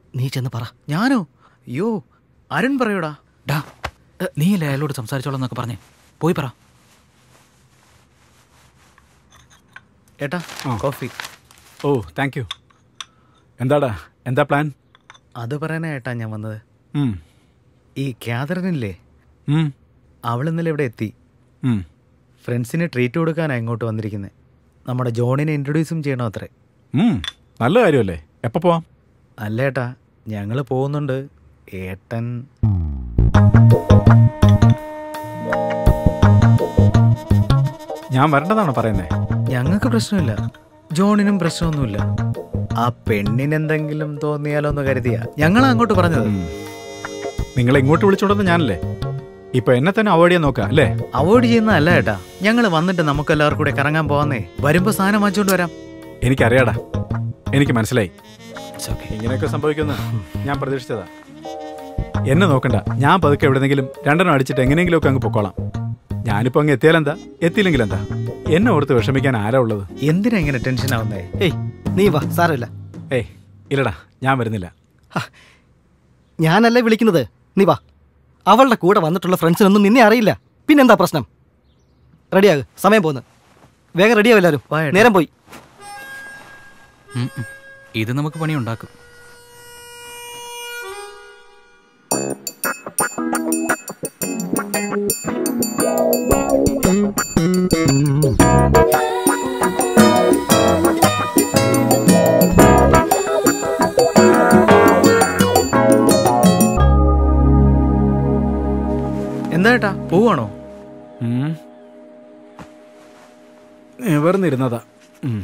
നീ ചെന്ന് പറ ഞാനോ അയ്യോ അരുൺ പറയൂടാ ഡാ നീയല്ലേ അയാളോട് സംസാരിച്ചോളാം എന്നൊക്കെ പറഞ്ഞേ പോയി പറ ഏട്ടാ കോഫി ഓ താങ്ക് യു എന്താടാ എന്താ പ്ലാൻ അത് പറയാനാ ഏട്ടാ ഞാൻ വന്നത് ഉം, ഈ ക്യാതറിനില്ലേ ഉം, അവൾ ഇന്നലെ ഇവിടെ എത്തി ഉം. ഫ്രണ്ട്സിന് ട്രീറ്റ് കൊടുക്കാനാണ് ഇങ്ങോട്ട് വന്നിരിക്കുന്നത് നമ്മുടെ ജോണിനെ ഇൻട്രൊഡ്യൂസും ചെയ്യണം അത്രേ ഉം, നല്ല കാര്യമല്ലേ എപ്പോൾ പോവാം അല്ല ഏട്ടാ ഞങ്ങൾ പോകുന്നുണ്ട് ഏട്ടൻ ഞാൻ വരേണ്ടതാണോ പറയുന്നേ ഞങ്ങൾക്ക് പ്രശ്നമില്ല ജോണിനും പ്രശ്നമൊന്നുമില്ല ആ പെണ്ണിനെന്തെങ്കിലും തോന്നിയാലോ എന്ന് കരുതിയാ ഞങ്ങൾ അങ്ങോട്ട് പറഞ്ഞത് നിങ്ങൾ ഇങ്ങോട്ട് വിളിച്ചോണ്ടെന്ന് ഞാനല്ലേ ഇപ്പൊ എന്നെ തന്നെ അവോയ്ഡ് ചെയ്യാൻ നോക്കാം അല്ലേ അവോയ്ഡ് ചെയ്യുന്നതല്ല ഏട്ടാ ഞങ്ങൾ വന്നിട്ട് നമുക്ക് എല്ലാവർക്കും കൂടെ കറങ്ങാൻ പോവാന്നേ വരുമ്പോ സാധനം വാങ്ങിച്ചോണ്ട് വരാം എനിക്കറിയാടാ എനിക്ക് മനസ്സിലായി ഇങ്ങനെയൊക്കെ സംഭവിക്കുന്ന ഞാൻ പ്രതീക്ഷിച്ചതാ എന്നെ നോക്കണ്ട ഞാൻ പതുക്കെ എവിടെന്നെങ്കിലും രണ്ടെണ്ണം അടിച്ചിട്ട് എങ്ങനെയെങ്കിലും ഒക്കെ അങ്ങ് പൊക്കോളാം ഞാനിപ്പോ അങ്ങ് എത്തിയാലെന്താ എത്തിയില്ലെങ്കിൽ എന്താ എന്നെ ഓർത്ത് വിഷമിക്കാൻ ആരാ ഉള്ളത് എന്തിനാ ഇങ്ങനെ ടെൻഷൻ ആവുന്നേ ഏയ് നീ വാ സാരമില്ല ഏയ് ഇല്ലടാ ഞാൻ വരുന്നില്ല ഞാനല്ലേ വിളിക്കുന്നത് നീ വാ അവളുടെ കൂടെ വന്നിട്ടുള്ള ഫ്രണ്ട്സിനൊന്നും നിന്നെ അറിയില്ല പിന്നെന്താ പ്രശ്നം റെഡിയാകും സമയം പോന്ന് വേഗം റെഡിയാവും എല്ലാവരും നേരം പോയി ഉം, ഉം. ഇത് നമുക്ക് പണി ഉണ്ടാക്കും എന്താ ഏട്ടാ പോവാണോ ഉം. നിവർന്നിരുന്നതാ ഉം.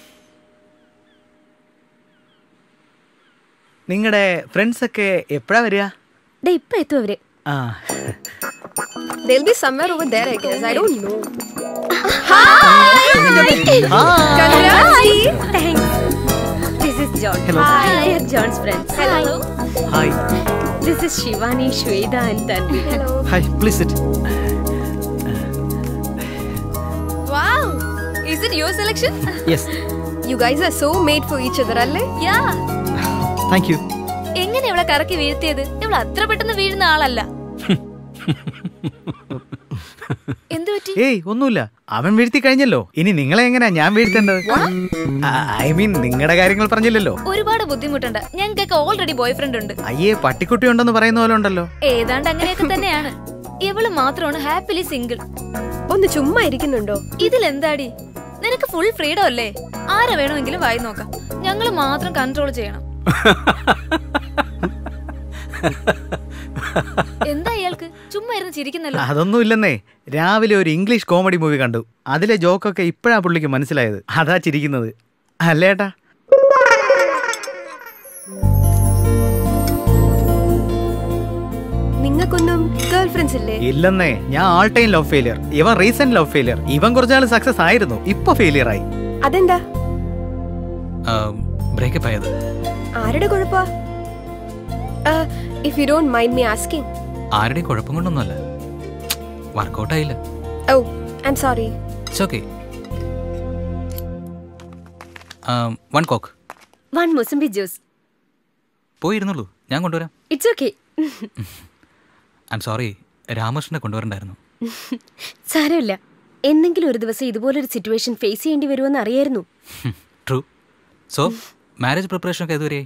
നിങ്ങളുടെ ഫ്രണ്ട്സ് ഒക്കെ എപ്പോഴാ വരിക ദേ ഇപ്പൊ എത്തും അവര് ആ They'll be somewhere over there, I guess. I don't know. Thanks. This is John. Hello. Hi. We are John's friends. Hello. Hi This is Shivani, Shweta and Tanvi. Hello. Hi please it Wow! Is it your selection? Yes You guys are so made for each other, അല്ലേ? Yeah. Thank you എങ്ങനെ ഇവളെ കറക്കി വീഴ്ത്തിയത് ഇവൾ അത്ര പെട്ടെന്ന് വീഴുന്ന ആളല്ല എന്തു പറ്റി ഏയ് ഒന്നുമില്ല അവൻ വീഴ്ത്തി കഴിഞ്ഞല്ലോ ഇനി നിങ്ങളെ എങ്ങനെയാ ഞാൻ വീഴ്ത്തേണ്ടത് ഐ മീൻ നിങ്ങളുടെ കാര്യങ്ങൾ പറഞ്ഞില്ലല്ലോ ഒരുപാട് ബുദ്ധിമുട്ടുണ്ട് ഞങ്ങൾക്കൊക്കെ ഓൾറെഡി ബോയ് ഫ്രണ്ട് ഉണ്ട് അയ്യേ പട്ടിക്കുട്ടി ഉണ്ടെന്ന് പറയുന്ന പോലെ ഉണ്ടല്ലോ ഏതാണ്ട് അങ്ങനെയൊക്കെ തന്നെയാണ് ഇവള് മാത്രമാണ് ഹാപ്പിലി സിംഗിൾ ഒന്ന് ചുമ്മാ ഇരിക്കുന്നുണ്ടോ ഇതിലെന്താടി നിനക്ക് ഫുൾ ഫ്രീഡം അല്ലേ ആരെ വേണമെങ്കിലും വായി നോക്കാം ഞങ്ങൾ മാത്രം കൺട്രോൾ ചെയ്യണം എന്താ ഇയാൾക്ക് ചുമ്മാ ഇരുന്ന് ചിരിക്കുന്നല്ലോ അതൊന്നും ഇല്ലെന്നേ രാവിലെ ഒരു ഇംഗ്ലീഷ് കോമഡി മൂവി കണ്ടു അതിലെ ജോക്കൊക്കെ ഇപ്പോഴാ പുള്ളിക്ക് മനസ്സിലായത് അതാ ചിരിക്കുന്നത് അല്ലേട്ടാ നിങ്ങൾക്കൊന്നും ഗേൾ ഫ്രണ്ട്സ് ഇല്ലേ ഇല്ലെന്നേ ഞാൻ ആൾ ടൈം ലവ് ഫെയിലിയർ ഇവൻ റീസെന്റ് ലവ് ഫെയിലിയർ ഇവൻ കുറച്ചാൾ സക്സസ് ആയിരുന്നു ഇപ്പൊ ഫെയിലിയർ ആയി അതെന്താ ബ്രേക്കപ്പ് ആയത് ആരുടെ കുഴപ്പാ if you don't mind me asking ആരുടെയും കുഴപ്പം കൊണ്ടൊന്നുമല്ല വർക്കൗട്ട് ആയില്ല oh I'm sorry it's okay one coke one mosambi juice പോയിരുന്നുള്ളൂ ഞാൻ കൊണ്ടുവരാം it's okay I'm sorry രാമകൃഷ്ണനെ കൊണ്ടുവരണ്ടായിരുന്നു സാരമില്ല എന്തെങ്കിലും ഒരു ദിവസം ഇതുപോലൊരു സിറ്റുവേഷൻ ഫേസ് ചെയ്യേണ്ടി വരുമെന്ന് അറിയായിരുന്നു ട്രൂ സോ മാരേജ് പ്രിപ്പറേഷൻ ഒക്കെ ഇതുവരെയായി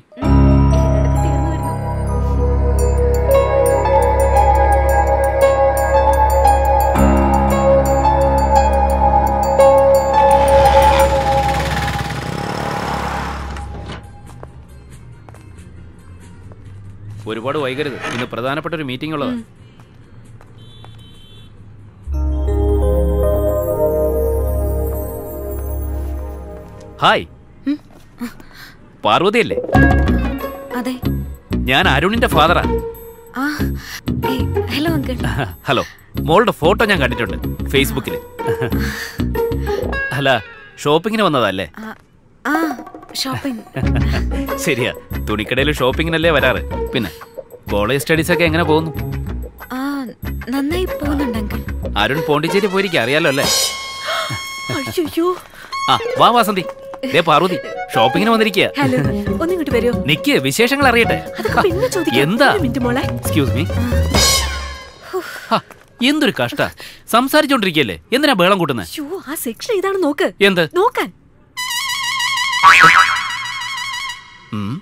ഒരുപാട് വൈകരുത് ഇന്ന് പ്രധാനപ്പെട്ട ഒരു മീറ്റിംഗ് ഉള്ളതാണ് ഹായ് പാർവതിയല്ലേ അതെ ഞാൻ അരുണിന്റെ ഫാദറാ ആ ഹലോ അങ്കിൾ ഹലോ മോളുടെ ഫോട്ടോ ഞാൻ കണ്ടിട്ടുണ്ട് ഫേസ്ബുക്കിൽ അല്ല ഷോപ്പിങ്ങിന് വന്നതല്ലേ ആ ഷോപ്പിംഗ് ശരിയാ തുണിക്കടയിൽ ഷോപ്പിങ്ങിനല്ലേ വരാറ് പിന്നെ കോളേജ് സ്റ്റഡീസ് ഒക്കെ എങ്ങനെ പോകുന്നു ആ നന്നായി പോകുന്നുണ്ട് അങ്കിൾ അരുൺ പോണ്ടിച്ചേരി പോയിരിക്കും അറിയാലോ അല്ലേ അയ്യോ ആ വാ വാസന്തി ദേ പാർവതി ഷോപ്പിങ്ങിന് വന്നിരിക്കുക ഹലോ ഒന്നിങ്ങോട്ട് വരുമോ നിക്ക് വിശേഷങ്ങൾ അറിയട്ടെ അതൊക്കെ പിന്നെ ചോദിക്കാം എന്താ? ഒരു മിനിറ്റ് മോളെ എക്സ്ക്യൂസ് മീ എന്തൊരു കഷ്ട സംസാരിച്ചോണ്ടിരിക്കല്ലേ എന്തിനാ ബേളം കൂട്ടുന്നത് ഷോ ആ സെക്ഷൻ ഇതാണ് നോക്ക് എന്ത് നോക്കാൻ ഉം.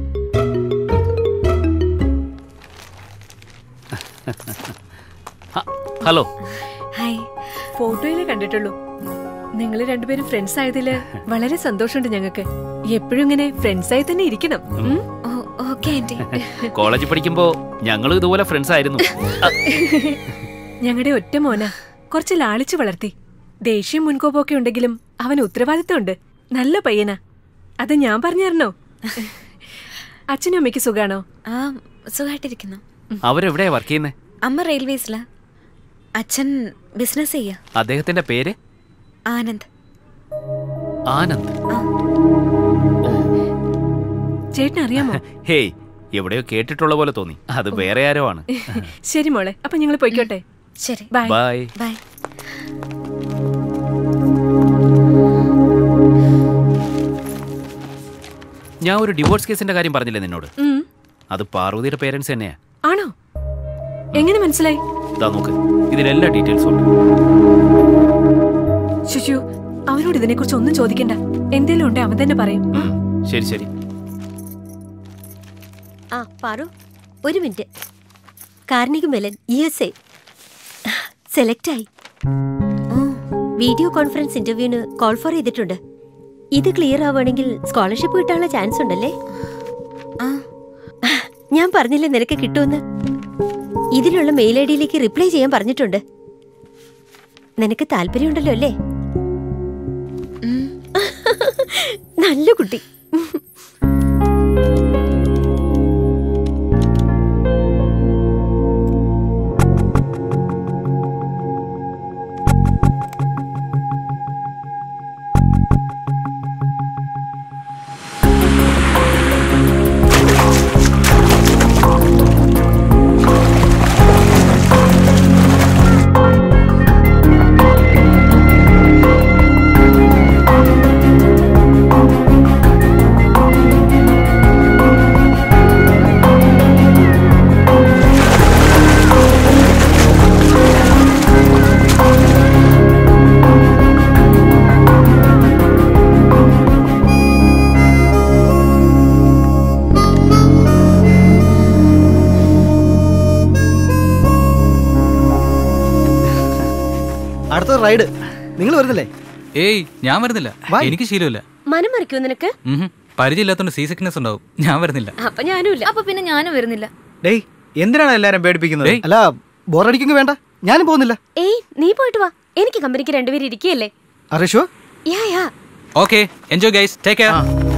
ഹ, ഹലോ ഹായ് ഫോട്ടോയിലേ കണ്ടിട്ടുള്ളൂ നിങ്ങൾ രണ്ടുപേരും ഫ്രണ്ട്സ് ആയതില് വളരെ സന്തോഷമുണ്ട് ഞങ്ങൾക്ക് എപ്പോഴും ഇങ്ങനെ ഫ്രണ്ട്സ് ആയി തന്നെ ഇരിക്കണം ഉം? ഓക്കെ ആന്റി കോളേജിൽ പഠിക്കുമ്പോ ഞങ്ങളും ഇതുപോലെ ഫ്രണ്ട്സ് ആയിരുന്നു അ, ഞങ്ങളുടെ ഒറ്റ മോന കുറച്ച് ലാളിച്ചു വളർത്തി ദേഷ്യം മുൻകോപമൊക്കെ ഉണ്ടെങ്കിലും അവന് ഉത്തരവാദിത്തമുണ്ട് നല്ല പയ്യനാ അത് ഞാൻ പറഞ്ഞു തരണോ അച്ഛനും അമ്മയ്ക്ക് സുഖാണോ ആ സുഖമായിട്ടിരിക്കുന്നു അവരെവിടെയാ വർക്ക് ചെയ്യുന്നത് അമ്മ റെയിൽവേസിലാ അച്ഛൻ ബിസിനസ് ചെയ്യാ അദ്ദേഹത്തിന്റെ പേര് ആനന്ദ് ആനന്ദ് ചേട്ടൻ അറിയാമോ ഹേയ് എവിടെയോ കേട്ടിട്ടുള്ള പോലെ തോന്നി അത് വേറെ ആരോ ആണ് ശരി മോളെ അപ്പൊ ഞങ്ങൾ പൊയ്ക്കോട്ടെ ശരി ബൈ ബൈ ബൈ ഞാൻ ഒരു ഡിവോഴ്സ് കേസിന്റെ കാര്യം പറഞ്ഞില്ലേ നിന്നോട് ഉം. അത് പാർവതിയുടെ പേരൻസ് തന്നെയാ ആണോ എങ്ങനെ മനസ്സിലായി ഇതാ നോക്ക് ഇതിലെല്ലാ ഡീറ്റെയിൽസും ഉണ്ട് ശുശു അവനോട് ഇതിനെക്കുറിച്ച് ഒന്നും ചോദിക്കണ്ട എന്തേലും ഉണ്ടെ അവൻ തന്നെ പറയും ഉം, ശരി ശരി ആ പാറു ഒരു minute Carnegie Mellon U S A select ആയി വീഡിയോ കോൺഫറൻസ് ഇന്റർവ്യൂവിന് കോൾ ഫോർ ചെയ്തിട്ടുണ്ട് ഇത് ക്ലിയർ ആവുകയാണെങ്കിൽ സ്കോളർഷിപ്പ് കിട്ടാനുള്ള ചാൻസ് ഉണ്ടല്ലേ ആ ഞാൻ പറഞ്ഞില്ലേ നിനക്ക് കിട്ടുമെന്ന് ഇതിലുള്ള മെയിൽ ഐ ഡിയിലേക്ക് റിപ്ലൈ ചെയ്യാൻ പറഞ്ഞിട്ടുണ്ട് നിനക്ക് താല്പര്യമുണ്ടല്ലോ അല്ലേ ഉം. നല്ല കുട്ടി അടുത്ത റൈഡ് നിങ്ങൾ വരുന്നില്ലേ ഏയ് ഞാൻ വരുന്നില്ല Why? എനിക്ക് ശീലമില്ല മനം മറിക്കുമോ നിനക്ക് ഉഹും. പരിചയമില്ലാത്തോണ്ട് സീ സിക്നസ് ഉണ്ടാവും ഞാൻ വരുന്നില്ല അപ്പൊ ഞാനും ഇല്ല അപ്പൊ പിന്നെ ഞാനും വരുന്നില്ല ഡേയ് എന്തിനാണ് എല്ലാരും പേടിപ്പിക്കുന്നത് ഡേയ്. അല്ല ബോറടിക്കെങ്കിൽ വേണ്ട ഞാനും പോകുന്നില്ല ഏയ് നീ പോയിട്ട് വാ എനിക്ക് കമ്പനിക്ക് രണ്ടുപേരും ഇരിക്കുകയല്ലേ അറിഷോ yeah yeah okay enjoy guys take care